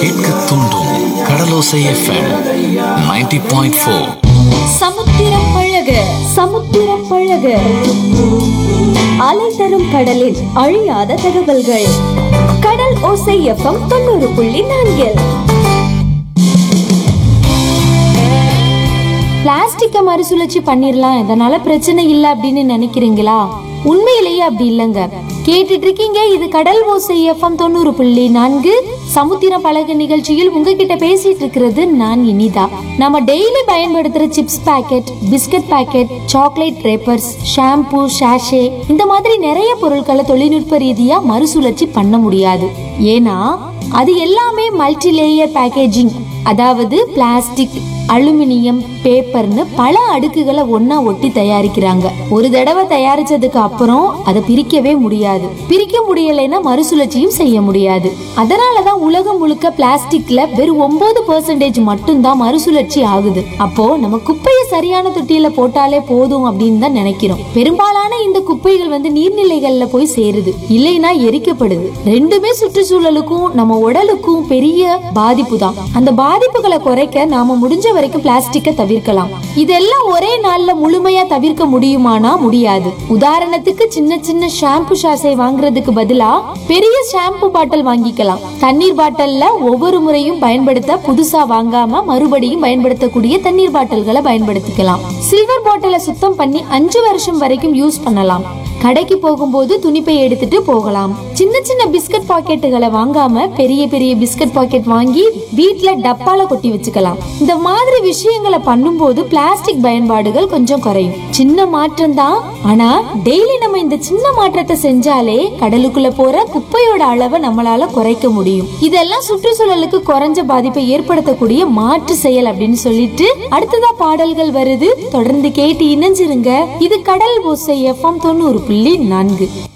கேட்க தூண்டும் கடலோசை FM 90.4 point four சமுத்திரம் பழக சமுத்திரம் பழக அலை தரும் கடலில் அழியாத தகவல்கள் கடல் ஓசை எஃப்எம் தொண்ணூறு புள்ளி நான்கில் பிளாஸ்டிக்கை மறுசுழற்சி பண்ணிடலாம் இதனால பிரச்சனை இல்லை அப்படின்னு நினைக்கிறீங்களா உண்மையிலேயே அப்படி இல்லைங்க கேட்டுட்டு இருக்கீங்க இது கடல் ஓசை எஃப்எம் தொண்ணூறு புள்ளி நான்கு சமுத்திர பழகு நிகழ்ச்சியில் உங்ககிட்ட பேசிட்டு இருக்கிறது நான் இனிதா நம்ம டெய்லி பயன்படுத்துற chips packet biscuit packet chocolate wrappers shampoo sachet இந்த மாதிரி நிறைய பொருட்களை தொழில்நுட்ப ரீதியா மறுசுழற்சி பண்ண முடியாது ஏன்னா அது எல்லாமே மல்டி லேயர் பேக்கேஜிங் அதாவது பிளாஸ்டிக் அலுமினியம் பேப்பர்னு பல அடுக்குகளை ஒண்ணா ஒட்டி தயாரிக்கிறாங்க ஒரு தடவை தயாரிச்சதுக்கு அப்புறம் அதை பிரிக்கவே முடியாது பிரிக்க முடியலைன்னா மறுசுழற்சியும் செய்ய முடியாது அதனாலதான் உலகம் முழுக்க பிளாஸ்டிக்ல வெறும் ஒன்பது பெர்சன்டேஜ் மட்டும்தான் மறுசுழற்சி ஆகுது அப்போ நம்ம குப்பையை சரியான தொட்டியில போட்டாலே போதும் அப்படின்னு தான் நினைக்கிறோம் பெரும்பாலான இந்த குப்பைகள் வந்து நீர்நிலைகள்ல போய் சேருது இல்லைன்னா எரிக்கப்படுது ரெண்டுமே சுற்றுச்சூழலுக்கும் நம்ம உடலுக்கும் பெரிய பாதிப்பு தான் அந்த பாதிப்புகளை குறைக்க நாம முடிஞ்ச வரைக்கும் பிளாஸ்டிக்கை தவிர்க்கலாம் இதெல்லாம் ஒரே நாள்ல முழுமையா தவிர்க்க முடியுமானா முடியாது உதாரணத்துக்கு சின்ன சின்ன ஷாம்பு ஷாசை வாங்குறதுக்கு பதிலா பெரிய ஷாம்பு பாட்டில் வாங்கிக்கலாம் தண்ணீர் பாட்டில்ல ஒவ்வொரு முறையும் பயன்படுத்த புதுசா வாங்காம மறுபடியும் பயன்படுத்தக்கூடிய தண்ணீர் பாட்டில்களை பயன்படுத்திக்கலாம் சில்வர் பாட்டிலை சுத்தம் பண்ணி அஞ்சு வருஷம் வரைக்கும் யூஸ் பண்ணலாம் கடைக்கு போகும்போது துணிப்பை எடுத்துட்டு போகலாம் சின்ன சின்ன பிஸ்கட் பாக்கெட்டுகளை வாங்காம பெரிய பெரிய பிஸ்கட் பாக்கெட் வாங்கி வீட்ல டப்பால கொட்டி வச்சுக்கலாம் இந்த மாதிரி விஷயங்களை பண்ணும்போது பிளாஸ்டிக் பயன்பாடுகள் கொஞ்சம் குறையும் சின்ன மாற்றம் தான் ஆனா டெய்லி நம்ம இந்த சின்ன மாற்றத்தை செஞ்சாலே கடலுக்குள்ள போற குப்பையோட அளவை நம்மளால குறைக்க முடியும் இதெல்லாம் சுற்றுச்சூழலுக்கு குறைஞ்ச பாதிப்பை ஏற்படுத்தக்கூடிய மாற்று செயல் அப்படின்னு சொல்லிட்டு அடுத்ததா பாடல்கள் வருது தொடர்ந்து கேட்டு இணைஞ்சிருங்க இது கடல் ஓசை எஃப்எம் தொண்ணூறு புள்ளி நான்கு